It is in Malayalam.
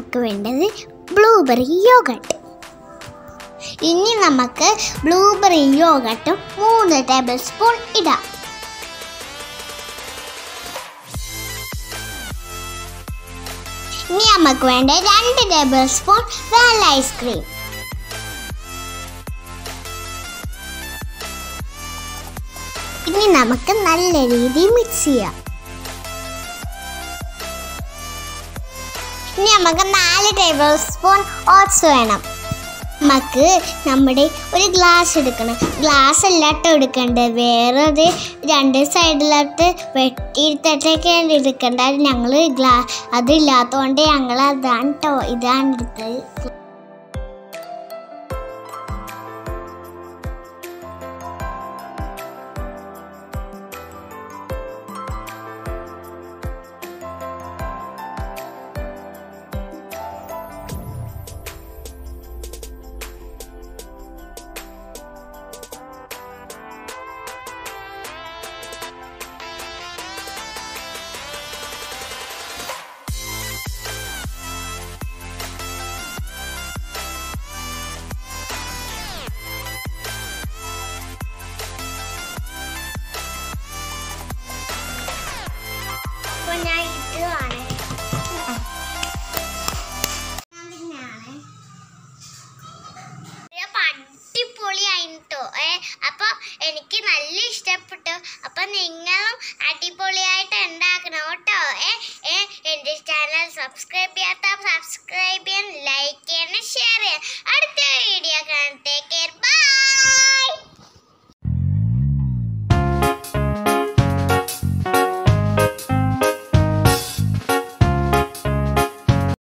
നമുക്ക് വേണ്ടത് ബ്ലൂബെറി യോഗട്ട് ഇനി നമുക്ക് ബ്ലൂബെറി യോഗട്ടും മൂന്ന് ടേബിൾ സ്പൂൺ ഇടാം ഇനി നമുക്ക് വേണ്ട രണ്ട് ടേബിൾ സ്പൂൺ വാനില ഐസ്ക്രീം ഇനി നമുക്ക് നല്ല രീതിയിൽ മിക്സ് ചെയ്യാം ഇനി നമുക്ക് നാല് ടേബിൾ സ്പൂൺ ഓട്സ് വേണം നമുക്ക് നമ്മുടെ ഒരു ഗ്ലാസ് എടുക്കണം ഗ്ലാസ് അല്ലാട്ടോ എടുക്കേണ്ടത് വേറെ ഒരു രണ്ട് സൈഡിലോട്ട് വെട്ടിയെടുത്തിട്ടൊക്കെയാണ് എടുക്കേണ്ടത് ഞങ്ങൾ ഗ്ലാ അതില്ലാത്തതുകൊണ്ട് ഞങ്ങൾ അതാണ് കേട്ടോ ഇതാണ് എടുത്തത് അപ്പൊ ഞാൻ ഇതാണ് അടിപൊളിയായിട്ടോ ഏ അപ്പൊ എനിക്ക് നല്ല ഇഷ്ടപ്പെട്ടു അപ്പൊ നിങ്ങളും അടിപൊളിയായിട്ട് ഉണ്ടാക്കണം കേട്ടോ ഏ ഏ എന്റെ ചാനൽ സബ്സ്ക്രൈബ് ചെയ്യാത്ത സബ്സ്ക്രൈബ് ചെയ്യാൻ ലൈക്ക് ചെയ്യണം ഷെയർ ചെയ്യാൻ അടുത്ത വീഡിയോ കാണട്ടെ കെയർ